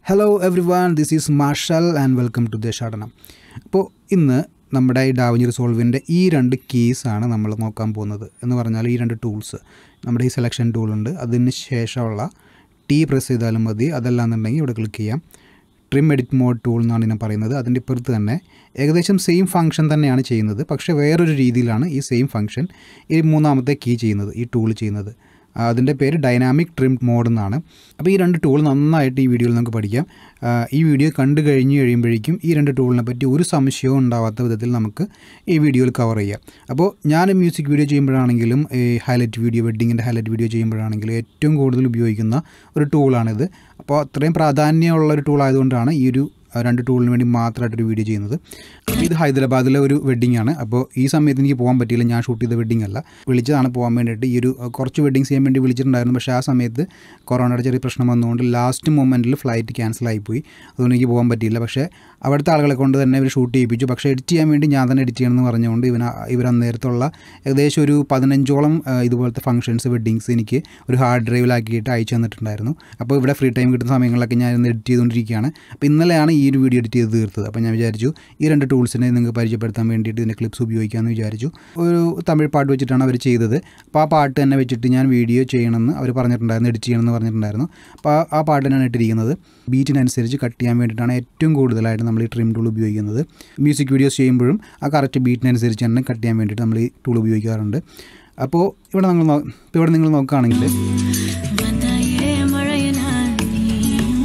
Hello everyone this is Marshal and welcome to Deshadanam അപ്പോൾ ഇന്ന് നമ്മുടെ ഈ ഡാവിഞ്ചി റിസോൾവിൻ്റെ ഈ രണ്ട് കീസാണ് നമ്മൾ നോക്കാൻ പോകുന്നത് എന്ന് പറഞ്ഞാൽ ഈ രണ്ട് ടൂൾസ് നമ്മുടെ ഈ സെലക്ഷൻ ടൂളുണ്ട് അതിന് ശേഷമുള്ള ടി പ്രസ് ചെയ്താലും മതി അതല്ലാന്നുണ്ടെങ്കിൽ ഇവിടെ ക്ലിക്ക് ചെയ്യാം ട്രിം എഡിറ്റ് മോഡ് ടൂൾ എന്നാണ് ഞാൻ പറയുന്നത് അതിൻ്റെ ഇപ്പുറത്ത് തന്നെ ഏകദേശം സെയിം ഫംഗ്ഷൻ തന്നെയാണ് ചെയ്യുന്നത് പക്ഷേ വേറൊരു രീതിയിലാണ് ഈ സെയിം ഫംഗ്ഷൻ ഈ മൂന്നാമത്തെ കീ ചെയ്യുന്നത് ഈ ടൂൾ ചെയ്യുന്നത് ആ, അതിൻ്റെ പേര് ഡൈനാമിക് ട്രിം മോഡ് എന്നാണ് അപ്പോൾ ഈ രണ്ട് ടൂൾ നന്നായിട്ട് ഈ വീഡിയോയിൽ നമുക്ക് പഠിക്കാം ആ, ഈ വീഡിയോ കണ്ടു കഴിഞ്ഞ് കഴിയുമ്പോഴേക്കും ഈ രണ്ട് ടൂളിനെ പറ്റി ഒരു സംശയവും ഉണ്ടാവാത്ത വിധത്തിൽ നമുക്ക് ഈ വീഡിയോയിൽ കവർ ചെയ്യാം അപ്പോൾ ഞാൻ മ്യൂസിക് വീഡിയോ ചെയ്യുമ്പോഴാണെങ്കിലും ഈ ഹൈലൈറ്റ് വീഡിയോ വെഡ്ഡിങ്ങിൻ്റെ ഹൈലൈറ്റ് വീഡിയോ ചെയ്യുമ്പോഴാണെങ്കിലും ഏറ്റവും കൂടുതൽ ഉപയോഗിക്കുന്ന ഒരു ടൂളാണിത് അപ്പോൾ അത്രയും പ്രാധാന്യമുള്ള ഒരു ടൂൾ ആയതുകൊണ്ടാണ് ഈ ഒരു ആ, രണ്ട് ടൂളിന് വേണ്ടി മാത്രമായിട്ടൊരു വീഡിയോ ചെയ്യുന്നത് ഇത് ഹൈദരാബാദിലെ ഒരു വെഡ്ഡിംഗ് ആണ് അപ്പോൾ ഈ സമയത്ത് എനിക്ക് പോകാൻ പറ്റിയില്ല ഞാൻ ഷൂട്ട് ചെയ്ത വെഡ്ഡിംഗ് അല്ല വിളിച്ചതാണ് പോകാൻ വേണ്ടിയിട്ട് ഈ ഒരു ആ, കുറച്ച് വെഡ്ഡിങ്സ് ചെയ്യാൻ വേണ്ടി വിളിച്ചിട്ടുണ്ടായിരുന്നു പക്ഷേ ആ സമയത്ത് കൊറോണയുടെ ചെറിയ പ്രശ്നം വന്നുകൊണ്ട് ലാസ്റ്റ് മൊമെൻറ്റിൽ ഫ്ലൈറ്റ് ക്യാൻസൽ ആയിപ്പോയി അതുകൊണ്ട് എനിക്ക് പോകാൻ പറ്റിയില്ല പക്ഷേ അവിടുത്തെ ആളുകളെ കൊണ്ട് തന്നെ ഇവർ ഷൂട്ട് ചെയ്യിപ്പിച്ചു പക്ഷേ എഡിറ്റ് ചെയ്യാൻ വേണ്ടി ഞാൻ തന്നെ എഡിറ്റ് ചെയ്യണമെന്ന് പറഞ്ഞുകൊണ്ട് ഇവന ഇവർ അന്നേരത്തുള്ള ഏകദേശം ഒരു പതിനഞ്ചോളം ആ, ഇതുപോലത്തെ ഫംഗ്ഷൻസ് വെഡ്ഡിങ്സ് എനിക്ക് ഒരു ഹാർഡ് ഡ്രൈവിലാക്കിയിട്ട് അയച്ചു തന്നിട്ടുണ്ടായിരുന്നു അപ്പോൾ ഇവിടെ ഫ്രീ ടൈം കിട്ടുന്ന സമയങ്ങളിലൊക്കെ ഞാൻ ഇന്ന് എഡിറ്റ് ചെയ്തുകൊണ്ടിരിക്കുകയാണ് അപ്പോൾ ഇന്നലെയാണ് ഈ ഒരു വീഡിയോ എഡിറ്റ് ചെയ്ത് തീർത്തത് അപ്പോൾ ഞാൻ വിചാരിച്ചു ഈ രണ്ട് ടൂൾസിനെ നിങ്ങൾക്ക് പരിചയപ്പെടുത്താൻ വേണ്ടിയിട്ട് ഇതിൻ്റെ ക്ലിപ്സ് ഉപയോഗിക്കാമെന്ന് വിചാരിച്ചു ഒരു തമിഴ് പാട്ട് വെച്ചിട്ടാണ് അവർ ചെയ്തത് അപ്പോൾ ആ പാട്ട് തന്നെ വെച്ചിട്ട് ഞാൻ വീഡിയോ ചെയ്യണമെന്ന് അവർ പറഞ്ഞിട്ടുണ്ടായിരുന്നു എഡിറ്റ് ചെയ്യണമെന്ന് പറഞ്ഞിട്ടുണ്ടായിരുന്നു അപ്പോൾ ആ- ആ പാട്ട് തന്നെയാണ് ഇട്ടിരിക്കുന്നത് ബീറ്റിനനുസരിച്ച് കട്ട് ചെയ്യാൻ വേണ്ടിയിട്ടാണ് ഏറ്റവും കൂടുതലായിട്ട് നമ്മൾ ഈ ട്രിം ടൂൾ ഉപയോഗിക്കുന്നത് മ്യൂസിക് വീഡിയോസ് ചെയ്യുമ്പോഴും ആ കറക്റ്റ് ബീറ്റിനനുസരിച്ച് തന്നെ കട്ട് ചെയ്യാൻ വേണ്ടിയിട്ട് നമ്മൾ ഈ ടൂൾ ഉപയോഗിക്കാറുണ്ട് അപ്പോൾ ഇവിടെ നിങ്ങൾ നോ- ഇപ്പോൾ ഇവിടെ നിങ്ങൾ നോക്കുകയാണെങ്കിൽ വന്നായേ മഴയനാൽ നീയും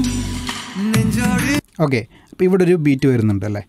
ഓക്കെ അപ്പോൾ ഇവിടെ ഒരു ബീറ്റ് വരുന്നുണ്ട് അല്ലേ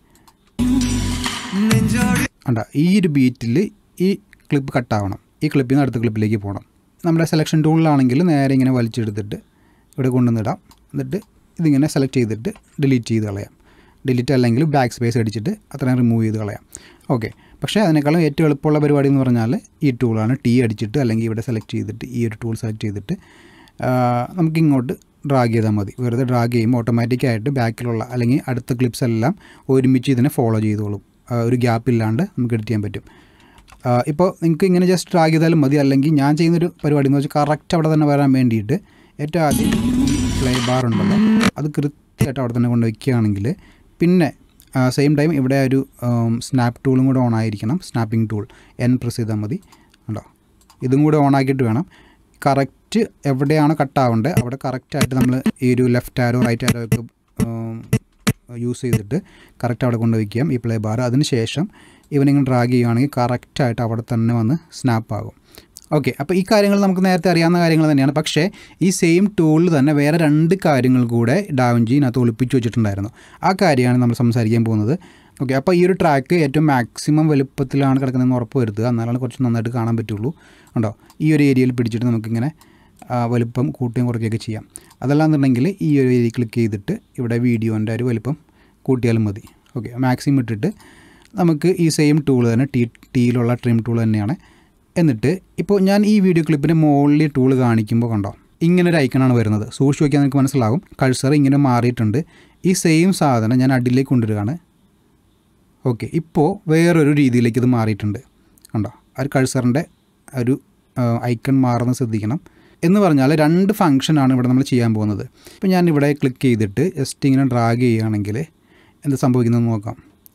അണ്ട ഈ ഒരു ബീറ്റിൽ ഈ ക്ലിപ്പ് കട്ടാവണം ഈ ക്ലിപ്പിൽ നിന്ന് അടുത്ത ക്ലിപ്പിലേക്ക് പോകണം നമ്മുടെ സെലക്ഷൻ ടൂളിലാണെങ്കിൽ നേരെ ഇങ്ങനെ വലിച്ചെടുത്തിട്ട് ഇവിടെ കൊണ്ടുവന്നിടാം എന്നിട്ട് ഇതിങ്ങനെ സെലക്ട് ചെയ്തിട്ട് ഡിലീറ്റ് ചെയ്ത് കളയാം ഡിലീറ്റ് അല്ലെങ്കിൽ ബാക്ക് സ്പേസ് അടിച്ചിട്ട് അത്രയും റിമൂവ് ചെയ്ത് കളയാം ഓക്കെ പക്ഷേ അതിനേക്കാളും ഏറ്റവും എളുപ്പമുള്ള പരിപാടി എന്ന് പറഞ്ഞാൽ ഈ ടൂളാണ് ടി അടിച്ചിട്ട് അല്ലെങ്കിൽ ഇവിടെ സെലക്ട് ചെയ്തിട്ട് ഈ ഒരു ടൂൾ സെലക്ട് ചെയ്തിട്ട് ആ, നമുക്ക് ഇങ്ങോട്ട് ഡ്രാഗ് ചെയ്താൽ മതി വെറുതെ ഡ്രാഗ് ചെയ്യുമ്പോൾ ഓട്ടോമാറ്റിക്കായിട്ട് ബാക്കിലുള്ള അല്ലെങ്കിൽ അടുത്ത ക്ലിപ്സ് എല്ലാം ഒരുമിച്ച് ഇതിനെ ഫോളോ ചെയ്തോളും ആ, ഒരു ഗ്യാപ്പ് ഇല്ലാണ്ട് നമുക്ക് എഡിറ്റ് ചെയ്യാൻ പറ്റും ആ, ഇപ്പോൾ നിങ്ങൾക്ക് ഇങ്ങനെ ജസ്റ്റ് ഡ്രാഗ് ചെയ്താലും മതി അല്ലെങ്കിൽ ഞാൻ ചെയ്യുന്നൊരു പരിപാടി എന്ന് വെച്ചാൽ കറക്റ്റ് അവിടെ തന്നെ വരാൻ വേണ്ടിയിട്ട് ഏറ്റവും ആദ്യം പ്ലേ ബാർ ഉണ്ടല്ലോ അത് കൃത്യമായിട്ട് അവിടെ തന്നെ കൊണ്ട് വയ്ക്കുകയാണെങ്കിൽ പിന്നെ സെയിം ടൈം ഇവിടെ ഒരു സ്നാപ്പ് ടൂളും കൂടെ ഓൺ ആയിരിക്കണം സ്നാപ്പിംഗ് ടൂൾ എൻ പ്രസ് ചെയ്താൽ മതി ഉണ്ടോ ഇതും കൂടെ ഓൺ ആക്കിയിട്ട് വേണം കറക്റ്റ് എവിടെയാണ് കട്ടാവേണ്ടത് അവിടെ കറക്റ്റായിട്ട് നമ്മൾ ഈ ഒരു ലെഫ്റ്റ് ആരോ റൈറ്റ് ആരോ ഒക്കെ യൂസ് ചെയ്തിട്ട് കറക്റ്റ് അവിടെ കൊണ്ട് വയ്ക്കാം ഈ പ്ലേ ബാർ അതിന് ശേഷം ഇവനിങ്ങനെ ഡ്രാഗ് ചെയ്യുകയാണെങ്കിൽ കറക്റ്റായിട്ട് അവിടെ തന്നെ വന്ന് സ്നാപ്പ് ആകും ഓക്കെ അപ്പോൾ ഈ കാര്യങ്ങൾ നമുക്ക് നേരത്തെ അറിയാവുന്ന കാര്യങ്ങൾ തന്നെയാണ് പക്ഷേ ഈ സെയിം ടൂളിൽ തന്നെ വേറെ രണ്ട് കാര്യങ്ങൾ കൂടെ ഡാവഞ്ചി ഇതിനകത്ത് ഒളിപ്പിച്ച് വെച്ചിട്ടുണ്ടായിരുന്നു ആ കാര്യമാണ് നമ്മൾ സംസാരിക്കാൻ പോകുന്നത് ഓക്കെ അപ്പോൾ ഈ ഒരു ട്രാക്ക് ഏറ്റവും മാക്സിമം വലുപ്പത്തിലാണ് കിടക്കുന്നതെന്ന് ഉറപ്പ് വരുത്തുക എന്നാലാണ് കുറച്ച് നന്നായിട്ട് കാണാൻ പറ്റുള്ളൂ ഉണ്ടോ ഈ ഒരു ഏരിയയിൽ പിടിച്ചിട്ട് നമുക്കിങ്ങനെ ആ, വലുപ്പം കൂട്ടുകയും കുറയ്ക്കുകയൊക്കെ ചെയ്യാം അതല്ലാന്നുണ്ടെങ്കിൽ ഈ ഒരു ഏരിയ ക്ലിക്ക് ചെയ്തിട്ട് ഇവിടെ വീഡിയോൻ്റെ ഒരു വലുപ്പം കൂട്ടിയാലും മതി ഓക്കെ മാക്സിമം ഇട്ടിട്ട് നമുക്ക് ഈ സെയിം ടൂൾ തന്നെ ടി ടിയിലുള്ള ട്രിം ടൂൾ തന്നെയാണ് എന്നിട്ട് ഇപ്പോൾ ഞാൻ ഈ വീഡിയോ ക്ലിപ്പിൻ്റെ മുകളിൽ ടൂൾ കാണിക്കുമ്പോൾ കണ്ടോ ഇങ്ങനെ ഒരു ഐക്കണാണ് വരുന്നത് സൂക്ഷിച്ച് നോക്കിയാൽ നിങ്ങൾക്ക് മനസ്സിലാകും കൾസർ ഇങ്ങനെ മാറിയിട്ടുണ്ട് ഈ സെയിം സാധനം ഞാൻ അടിയിലേക്ക് കൊണ്ടുവരികയാണ് ഓക്കെ ഇപ്പോൾ വേറൊരു രീതിയിലേക്ക് ഇത് മാറിയിട്ടുണ്ട് കണ്ടോ ആ ഒരു കൾസറിൻ്റെ ഒരു ഐക്കൺ മാറുന്നത് ശ്രദ്ധിക്കണം എന്ന് പറഞ്ഞാൽ രണ്ട് ഫംഗ്ഷനാണ് ഇവിടെ നമ്മൾ ചെയ്യാൻ പോകുന്നത് ഇപ്പോൾ ഞാൻ ഇവിടെ ക്ലിക്ക് ചെയ്തിട്ട് ജസ്റ്റ് ഇങ്ങനെ ഡ്രാഗ് ചെയ്യുകയാണെങ്കിൽ എന്ത് സംഭവിക്കുന്നതെന്ന് നോക്കാം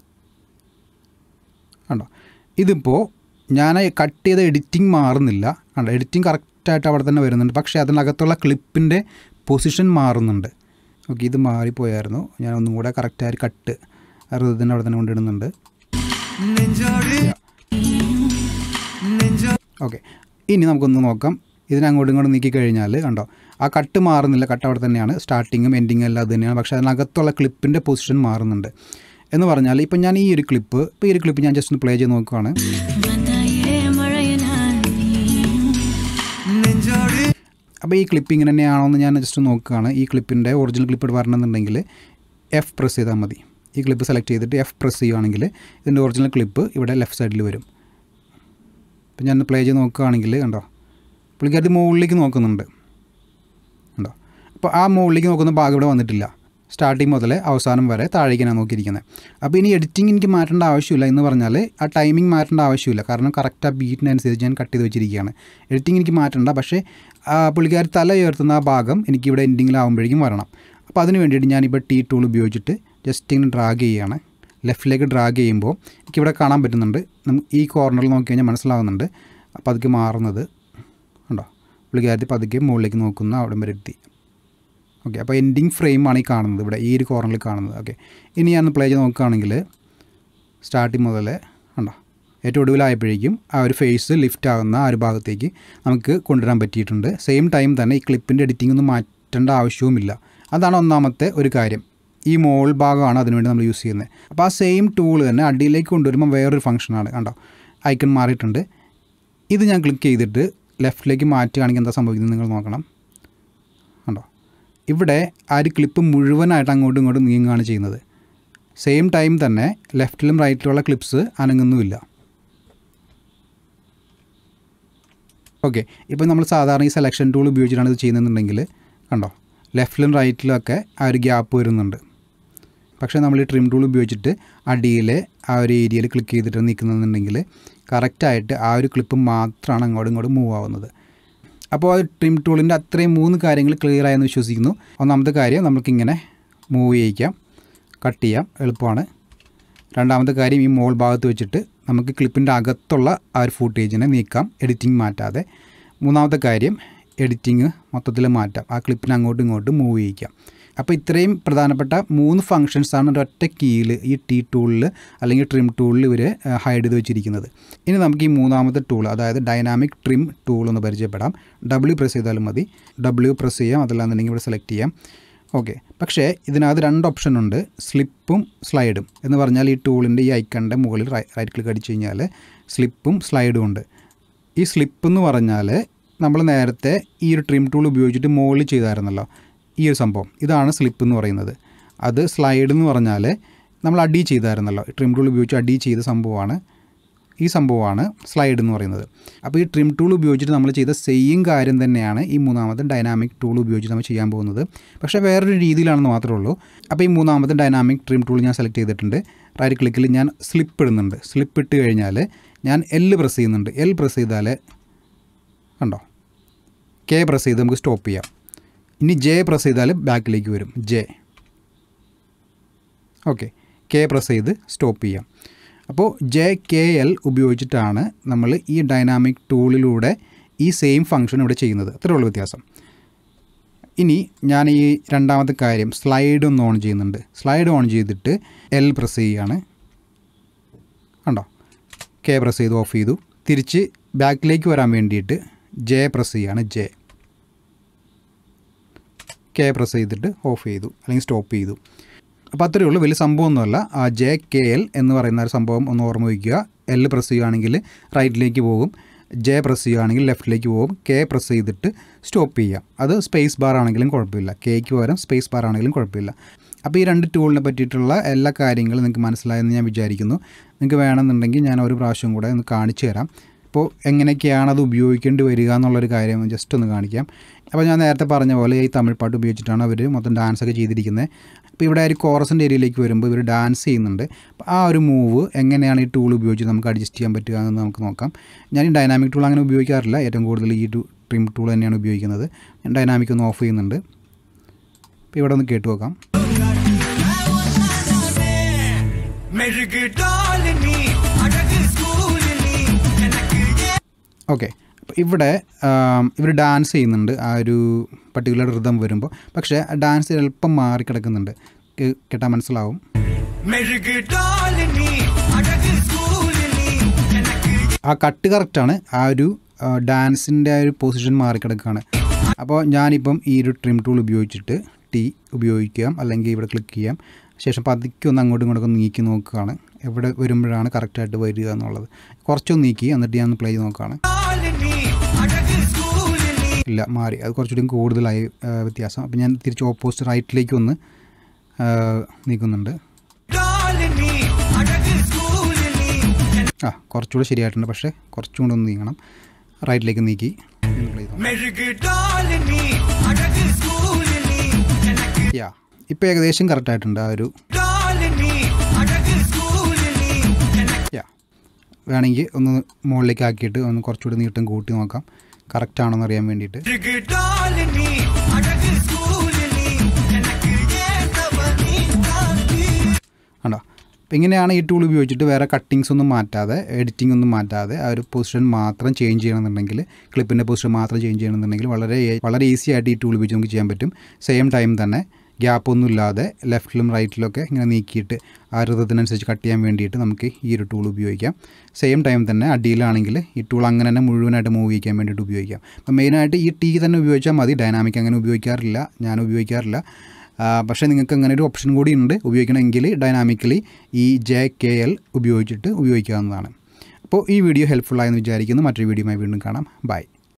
കണ്ടോ ഇതിപ്പോൾ ഞാൻ കട്ട് ചെയ്ത എഡിറ്റിംഗ് മാറുന്നില്ല കണ്ടോ എഡിറ്റിംഗ് കറക്റ്റായിട്ട് അവിടെ തന്നെ വരുന്നുണ്ട് പക്ഷേ അതിനകത്തുള്ള ക്ലിപ്പിൻ്റെ പൊസിഷൻ മാറുന്നുണ്ട് ഓക്കെ ഇത് മാറിപ്പോയായിരുന്നു ഞാൻ ഒന്നും കൂടെ കറക്റ്റായിട്ട് കട്ട് അറുപതിന് അവിടെ തന്നെ കൊണ്ടിടുന്നുണ്ട് ഓക്കെ ഇനി നമുക്കൊന്ന് നോക്കാം ഇതിനെ അങ്ങോട്ടും ഇങ്ങോട്ടും നീക്കി കഴിഞ്ഞാൽ കണ്ടോ ആ കട്ട് മാറുന്നില്ല കട്ട് അവിടെ തന്നെയാണ് സ്റ്റാർട്ടിങ്ങും എൻഡിങ്ങും എല്ലാം അത് തന്നെയാണ് പക്ഷേ അതിനകത്തുള്ള ക്ലിപ്പിൻ്റെ പൊസിഷൻ മാറുന്നുണ്ട് എന്ന് പറഞ്ഞാൽ ഇപ്പം ഞാൻ ഈ ഒരു ക്ലിപ്പ് ഇപ്പോൾ ഈ ഒരു ക്ലിപ്പ് ഞാൻ ജസ്റ്റ് ഒന്ന് പ്ലേ ചെയ്ത് നോക്കുകയാണ് വന്നായേ മഴയനാൽ നീയും അപ്പോൾ ഈ ക്ലിപ്പ് ഇങ്ങനെ തന്നെയാണോ എന്ന് ഞാൻ ജസ്റ്റ് നോക്കുകയാണ് ഈ ക്ലിപ്പിൻ്റെ ഒറിജിനൽ ക്ലിപ്പ് വരണമെന്നുണ്ടെങ്കിൽ എഫ് പ്രസ് ചെയ്താൽ മതി ഈ ക്ലിപ്പ് സെലക്ട് ചെയ്തിട്ട് എഫ് പ്രസ് ചെയ്യുകയാണെങ്കിൽ ഇതിൻ്റെ ഒറിജിനൽ ക്ലിപ്പ് ഇവിടെ ലെഫ്റ്റ് സൈഡിൽ വരും ഇപ്പം ഞാൻ പ്ലേ ചെയ്ത് നോക്കുകയാണെങ്കിൽ കണ്ടോ പുള്ളിക്കാരി മുകളിലേക്ക് നോക്കുന്നുണ്ട് ഉണ്ടോ അപ്പോൾ ആ മുകളിലേക്ക് നോക്കുന്ന ഭാഗം ഇവിടെ വന്നിട്ടില്ല സ്റ്റാർട്ടിങ് മുതൽ അവസാനം വരെ താഴേക്കാണ് നോക്കിയിരിക്കുന്നത് അപ്പോൾ ഇനി എഡിറ്റിംഗ് എനിക്ക് മാറ്റേണ്ട ആവശ്യമില്ല എന്ന് പറഞ്ഞാൽ ആ ടൈമിംഗ് മാറ്റേണ്ട ആവശ്യമില്ല കാരണം കറക്റ്റ് ആ ബീറ്റിനനുസരിച്ച് ഞാൻ കട്ട് ചെയ്ത് വെച്ചിരിക്കുകയാണ് എഡിറ്റിംഗ് എനിക്ക് മാറ്റണ്ട പക്ഷേ ആ പുള്ളിക്കാരി തല ഉയർത്തുന്ന ആ ഭാഗം എനിക്കിവിടെ എൻഡിങ്ങിലാവുമ്പോഴേക്കും വരണം അപ്പോൾ അതിന് വേണ്ടിയിട്ട് ഞാനിപ്പോൾ ടി ടൂൾ ഉപയോഗിച്ചിട്ട് ജസ്റ്റ് ഇങ്ങനെ ഡ്രാഗ് ചെയ്യുകയാണ് ലെഫ്റ്റിലേക്ക് ഡ്രാഗ് ചെയ്യുമ്പോൾ എനിക്കിവിടെ കാണാൻ പറ്റുന്നുണ്ട് നമുക്ക് ഈ കോർണറിൽ നോക്കി കഴിഞ്ഞാൽ മനസ്സിലാവുന്നുണ്ട് അപ്പോൾ അതൊക്കെ മാറുന്നത് ഉണ്ടോ പുള്ളിക്കാരത്തി പതുക്കെ മുകളിലേക്ക് നോക്കുന്ന അവിടെ വരെ എത്തി ഓക്കെ അപ്പോൾ എൻഡിങ് ഫ്രെയിമാണ് ഈ കാണുന്നത് ഇവിടെ ഈ ഒരു കോർണറിൽ കാണുന്നത് ഓക്കെ ഇനി ഞാൻ പ്ലേ ചെയ്ത് നോക്കുകയാണെങ്കിൽ സ്റ്റാർട്ടിങ് മുതൽ ഉണ്ടോ ഏറ്റവും ഒടുവിലായപ്പോഴേക്കും ആ ഒരു ഫേസ് ലിഫ്റ്റ് ആകുന്ന ആ ഒരു ഭാഗത്തേക്ക് നമുക്ക് കൊണ്ടുവരാൻ പറ്റിയിട്ടുണ്ട് സെയിം ടൈം തന്നെ ഈ ക്ലിപ്പിൻ്റെ എഡിറ്റിംഗ് ഒന്നും മാറ്റേണ്ട ആവശ്യവുമില്ല അതാണ് ഒന്നാമത്തെ ഒരു കാര്യം ഈ മോൾ ഭാഗമാണ് അതിനുവേണ്ടി നമ്മൾ യൂസ് ചെയ്യുന്നത് അപ്പോൾ ആ സെയിം ടൂൾ തന്നെ അടിയിലേക്ക് കൊണ്ടുവരുമ്പോൾ വേറൊരു ഫംഗ്ഷനാണ് കണ്ടോ ഐക്കൺ മാറിയിട്ടുണ്ട് ഇത് ഞാൻ ക്ലിക്ക് ചെയ്തിട്ട് ലെഫ്റ്റിലേക്ക് മാറ്റുകയാണെങ്കിൽ എന്താ സംഭവിക്കുന്നത് നിങ്ങൾ നോക്കണം കണ്ടോ ഇവിടെ ആ ഒരു ക്ലിപ്പ് മുഴുവനായിട്ട് അങ്ങോട്ടും ഇങ്ങോട്ടും നീങ്ങുകയാണ് ചെയ്യുന്നത് സെയിം ടൈം തന്നെ ലെഫ്റ്റിലും റൈറ്റിലുമുള്ള ക്ലിപ്സ് അനങ്ങുന്നുമില്ല ഓക്കെ ഇപ്പോൾ നമ്മൾ സാധാരണ ഈ സെലക്ഷൻ ടൂൾ ഉപയോഗിച്ചിട്ടാണ് ഇത് ചെയ്യുന്നതെന്നുണ്ടെങ്കിൽ കണ്ടോ ലെഫ്റ്റിലും റൈറ്റിലും ഒക്കെ ആ ഒരു ഗ്യാപ്പ് വരുന്നുണ്ട് പക്ഷേ നമ്മൾ ഈ ട്രിം ടൂൾ ഉപയോഗിച്ചിട്ട് അടിയിലെ ആ ഒരു ഏരിയയിൽ ക്ലിക്ക് ചെയ്തിട്ട് നിൽക്കുന്നുണ്ടെങ്കിൽ കറക്റ്റായിട്ട് ആ ഒരു ക്ലിപ്പ് മാത്രമാണ് അങ്ങോട്ടും ഇങ്ങോട്ടും മൂവ് ആവുന്നത് അപ്പോൾ ആ ട്രിം ടൂളിൻ്റെ അത്രയും മൂന്ന് കാര്യങ്ങൾ ക്ലിയർ ആയെന്ന് വിശ്വസിക്കുന്നു ഒന്നാമത്തെ കാര്യം നമുക്കിങ്ങനെ മൂവ് ചെയ്യിക്കാം കട്ട് ചെയ്യാം എളുപ്പമാണ് രണ്ടാമത്തെ കാര്യം ഈ മോൾ ഭാഗത്ത് വെച്ചിട്ട് നമുക്ക് ക്ലിപ്പിൻ്റെ അകത്തുള്ള ആ ഒരു ഫൂട്ടേജിനെ നീക്കാം എഡിറ്റിംഗ് മാറ്റാതെ മൂന്നാമത്തെ കാര്യം എഡിറ്റിംഗ് മൊത്തത്തിൽ മാറ്റാം ആ ക്ലിപ്പിനെ അങ്ങോട്ടും ഇങ്ങോട്ടും മൂവ് ചെയ്യിക്കാം അപ്പോൾ ഇത്രയും പ്രധാനപ്പെട്ട മൂന്ന് ഫങ്ഷൻസാണ് ഒരൊറ്റ കീയിൽ ഈ ടി ടൂളിൽ അല്ലെങ്കിൽ ട്രിം ടൂളിൽ ഇവർ ഹൈഡ് ചെയ്ത് വെച്ചിരിക്കുന്നത് ഇനി നമുക്ക് ഈ മൂന്നാമത്തെ ടൂൾ അതായത് ഡൈനാമിക് ട്രിം ടൂൾ ഒന്ന് പരിചയപ്പെടാം ഡബ്ല്യു പ്രസ് ചെയ്താലും മതി ഡബ്ല്യു പ്രസ് ചെയ്യാം അതല്ലാന്നുണ്ടെങ്കിൽ ഇവിടെ സെലക്ട് ചെയ്യാം ഓക്കെ പക്ഷേ ഇതിനകത്ത് രണ്ട് ഓപ്ഷൻ ഉണ്ട് സ്ലിപ്പും സ്ലൈഡും എന്ന് പറഞ്ഞാൽ ഈ ടൂളിൻ്റെ ഈ ഐക്കണിൻ്റെ മുകളിൽ റൈറ്റ് ക്ലിക്ക് അടിച്ചു കഴിഞ്ഞാൽ സ്ലിപ്പും സ്ലൈഡും ഉണ്ട് ഈ സ്ലിപ്പ് എന്ന് പറഞ്ഞാൽ നമ്മൾ നേരത്തെ ഈ ഒരു ട്രിം ടൂൾ ഉപയോഗിച്ചിട്ട് മുകളിൽ ചെയ്തായിരുന്നല്ലോ ഈ ഒരു സംഭവം ഇതാണ് സ്ലിപ്പ് എന്ന് പറയുന്നത് അത് സ്ലൈഡ് എന്ന് പറഞ്ഞാൽ നമ്മൾ അടി ചെയ്തായിരുന്നല്ലോ ട്രിം ടൂൾ ഉപയോഗിച്ച് അടി ചെയ്ത സംഭവമാണ് ഈ സംഭവമാണ് സ്ലൈഡ് എന്ന് പറയുന്നത് അപ്പോൾ ഈ ട്രിം ടൂൾ ഉപയോഗിച്ചിട്ട് നമ്മൾ ചെയ്ത സെയിം കാര്യം തന്നെയാണ് ഈ മൂന്നാമത്തെ ഡൈനാമിക് ടൂൾ ഉപയോഗിച്ച് നമ്മൾ ചെയ്യാൻ പോകുന്നത് പക്ഷേ വേറൊരു രീതിയിലാണെന്ന് മാത്രമേ ഉള്ളൂ അപ്പോൾ ഈ മൂന്നാമത്തെ ഡൈനാമിക് ട്രിം ടൂൾ ഞാൻ സെലക്ട് ചെയ്തിട്ടുണ്ട് റൈറ്റ് ക്ലിക്കിൽ ഞാൻ സ്ലിപ്പ് ഇടുന്നുണ്ട് സ്ലിപ്പ് ഇട്ട് കഴിഞ്ഞാൽ ഞാൻ എൽ പ്രസ് ചെയ്യുന്നുണ്ട് എൽ പ്രസ് ചെയ്താൽ കണ്ടോ കെ പ്രസ് ചെയ്ത് നമുക്ക് സ്റ്റോപ്പ് ചെയ്യാം ഇനി ജെ പ്രസ് ചെയ്താൽ ബാക്കിലേക്ക് വരും ജെ ഓക്കെ കെ പ്രസ് ചെയ്ത് സ്റ്റോപ്പ് ചെയ്യാം അപ്പോൾ ജെ കെ എൽ ഉപയോഗിച്ചിട്ടാണ് നമ്മൾ ഈ ഡൈനാമിക് ടൂളിലൂടെ ഈ സെയിം ഫങ്ഷൻ ഇവിടെ ചെയ്യുന്നത് അത്രേ ഉള്ളൂ വ്യത്യാസം ഇനി ഞാൻ ഈ രണ്ടാമത്തെ കാര്യം സ്ലൈഡ് ഒന്ന് ഓൺ ചെയ്യുന്നുണ്ട് സ്ലൈഡ് ഓൺ ചെയ്തിട്ട് എൽ പ്രസ് ചെയ്യുകയാണ് കണ്ടോ കെ പ്രസ് ചെയ്ത് ഓഫ് ചെയ്തു തിരിച്ച് ബാക്കിലേക്ക് വരാൻ വേണ്ടിയിട്ട് ജെ പ്രസ് ചെയ്യാണ് ജെ കെ പ്രസ് ചെയ്തിട്ട് ഓഫ് ചെയ്തു അല്ലെങ്കിൽ സ്റ്റോപ്പ് ചെയ്തു അപ്പോൾ അത്രയേ ഉള്ളൂ വലിയ സംഭവമൊന്നുമല്ല ആ ജെ കെ എൽ എന്ന് പറയുന്ന ഒരു സംഭവം ഒന്ന് ഓർമ്മ വയ്ക്കുക എൽ പ്രസ് ചെയ്യുകയാണെങ്കിൽ റൈറ്റിലേക്ക് പോകും ജെ പ്രസ് ചെയ്യുകയാണെങ്കിൽ ലെഫ്റ്റിലേക്ക് പോകും കെ പ്രസ് ചെയ്തിട്ട് സ്റ്റോപ്പ് ചെയ്യാം അത് സ്പേസ് ബാർ ആണെങ്കിലും കുഴപ്പമില്ല കെക്ക് പകരം സ്പേസ് ബാർ ആണെങ്കിലും കുഴപ്പമില്ല അപ്പോൾ ഈ രണ്ട് ടൂളിനെ പറ്റിയിട്ടുള്ള എല്ലാ കാര്യങ്ങളും നിങ്ങൾക്ക് മനസ്സിലായെന്ന് ഞാൻ വിചാരിക്കുന്നു നിങ്ങൾക്ക് വേണമെന്നുണ്ടെങ്കിൽ ഞാൻ ഒരു പ്രാവശ്യം കൂടെ ഒന്ന് കാണിച്ചു തരാം അപ്പോൾ എങ്ങനെയൊക്കെയാണ് അത് ഉപയോഗിക്കേണ്ടി വരിക എന്നുള്ളൊരു കാര്യം ജസ്റ്റ് ഒന്ന് കാണിക്കാം അപ്പോൾ ഞാൻ നേരത്തെ പറഞ്ഞ പോലെ ഈ തമിഴ് പാട്ട് ഉപയോഗിച്ചിട്ടാണ് അവർ മൊത്തം ഡാൻസ് ഒക്കെ ചെയ്തിരിക്കുന്നത് അപ്പോൾ ഇവിടെ ഒരു കോറസിൻ്റെ ഏരിയയിലേക്ക് വരുമ്പോൾ ഇവർ ഡാൻസ് ചെയ്യുന്നുണ്ട് അപ്പോൾ ആ ഒരു മൂവ് എങ്ങനെയാണ് ഈ ടൂൾ ഉപയോഗിച്ച് നമുക്ക് അഡ്ജസ്റ്റ് ചെയ്യാൻ പറ്റുക എന്ന് നമുക്ക് നോക്കാം ഞാൻ ഈ ഡൈനാമിക് ടൂൾ അങ്ങനെ ഉപയോഗിക്കാറില്ല ഏറ്റവും കൂടുതൽ ഈ ട്രിം ടൂൾ തന്നെയാണ് ഉപയോഗിക്കുന്നത് ഞാൻ ഡൈനാമിക് ഒന്ന് ഓഫ് ചെയ്യുന്നുണ്ട് അപ്പോൾ ഇവിടെ ഒന്ന് കേട്ട് നോക്കാം மெழுகு டால் நீ அழகு ஸ்கூல் நீ எனக்கு ஏ- ഓക്കെ അപ്പോൾ ഇവിടെ ഇവർ ഡാൻസ് ചെയ്യുന്നുണ്ട് ആ ഒരു പർട്ടിക്കുലർ ഋതം വരുമ്പോൾ പക്ഷേ ആ ഡാൻസ് എളുപ്പം മാറിക്കിടക്കുന്നുണ്ട് കേ- കേട്ടാൽ മനസ്സിലാവും மெழுகு டால் நீ அழகு ஸ்கூல் நீ எனக்கு ആ കട്ട് കറക്റ്റാണ് ആ ഒരു ഡാൻസിൻ്റെ ആ ഒരു പൊസിഷൻ മാറിക്കിടക്കുകയാണ് അപ്പോൾ ഞാനിപ്പം ഈ ഒരു ട്രിം ടൂൾ ഉപയോഗിച്ചിട്ട് ടി ഉപയോഗിക്കാം അല്ലെങ്കിൽ ഇവിടെ ക്ലിക്ക് ചെയ്യാം ശേഷം പതുക്കെ ഒന്ന് അങ്ങോട്ടും ഇങ്ങോട്ടും ഒന്ന് നീക്കി നോക്കുകയാണ് എവിടെ വരുമ്പോഴാണ് കറക്റ്റായിട്ട് വരിക എന്നുള്ളത് കുറച്ചൊന്ന് നീക്കി എന്നിട്ട് ഞാൻ ഒന്ന് പ്ലേ ചെയ്ത് നോക്കുകയാണ് டால் நீ அழகு ஸ்கூல் நீ ഇല്ല മാറി അത് കുറച്ചുകൂടി കൂടുതലായി ആ, വ്യത്യാസം അപ്പോൾ ഞാൻ തിരിച്ച് ഓപ്പോസിറ്റ് റൈറ്റിലേക്ക് ഒന്ന് ആ, നീക്കുന്നുണ്ട് டால் நீ அழகு ஸ்கூல் நீ ആ കുറച്ചുകൂടി ശരിയായിട്ടുണ്ട് പക്ഷേ കുറച്ചും കൂടി ഒന്ന് നീങ്ങണം റൈറ്റിലേക്ക് നീക്കി ഒന്ന് play ചെയ്ത് നോക്കാം. மெழுகு டால் நீ அழகு ஸ்கூல் நீ எனக்கு യാ ഇപ്പോൾ ഏകദേശം കറക്റ്റായിട്ടുണ്ട് ആ ഒരു டால் நீ அழகு ஸ்கூல் நீ எனக்கு യാ വേണമെങ്കിൽ ഒന്ന് മുകളിലേക്ക് ആക്കിയിട്ട് ഒന്ന് കുറച്ചുകൂടി നീട്ടം കൂട്ടി നോക്കാം കറക്റ്റ് ആണോ എന്ന് അറിയാൻ വേണ്ടിയിട്ട് மெழுகு டால் நீ அழகு ஸ்கூல் நீ எனக்கு അപ്പോൾ ഇങ്ങനെയാണ് ഈ ടൂൾ ഉപയോഗിച്ചിട്ട് വേറെ കട്ടിങ്സ് ഒന്നും മാറ്റാതെ എഡിറ്റിംഗ് ഒന്നും മാറ്റാതെ ആ ഒരു പൊസിഷൻ മാത്രം ചേഞ്ച് ചെയ്യണമെന്നുണ്ടെങ്കിൽ ക്ലിപ്പിൻ്റെ പൊസിഷൻ മാത്രം ചേഞ്ച് ചെയ്യണമെന്നുണ്ടെങ്കിൽ വളരെ വളരെ ഈസി ആയിട്ട് ഈ ടൂൾ ഉപയോഗിച്ച് നമുക്ക് ചെയ്യാൻ പറ്റും സെയിം ടൈം തന്നെ ഗ്യാപ്പ് ഒന്നും ഇല്ലാതെ ലെഫ്റ്റിലും റൈറ്റിലൊക്കെ ഇങ്ങനെ നീക്കിയിട്ട് ആ ഋതത്തിനനുസരിച്ച് കട്ട് ചെയ്യാൻ വേണ്ടിയിട്ട് നമുക്ക് ഈ ഒരു ടൂൾ ഉപയോഗിക്കാം സെയിം ടൈം തന്നെ അടിയിലാണെങ്കിൽ ഈ ടൂൾ അങ്ങനെ തന്നെ മുഴുവനായിട്ട് മൂവ് ചെയ്യിക്കാൻ വേണ്ടിയിട്ട് ഉപയോഗിക്കാം അപ്പോൾ മെയിനായിട്ട് ഈ ടീ തന്നെ ഉപയോഗിച്ചാൽ മതി ഡൈനാമിക് അങ്ങനെ ഉപയോഗിക്കാറില്ല ഞാൻ ഉപയോഗിക്കാറില്ല ആ, പക്ഷേ നിങ്ങൾക്ക് അങ്ങനെ ഒരു ഓപ്ഷൻ കൂടി ഉണ്ട് ഉപയോഗിക്കണമെങ്കിൽ ഡൈനാമിക്കലി ഈ ജെ കെ എൽ ഉപയോഗിച്ചിട്ട് ഉപയോഗിക്കാവുന്നതാണ് അപ്പോൾ ഈ വീഡിയോ ഹെൽപ്ഫുൾ ആയെന്ന് വിചാരിക്കുന്നു മറ്റൊരു വീഡിയോയുമായി വീണ്ടും കാണാം ബൈ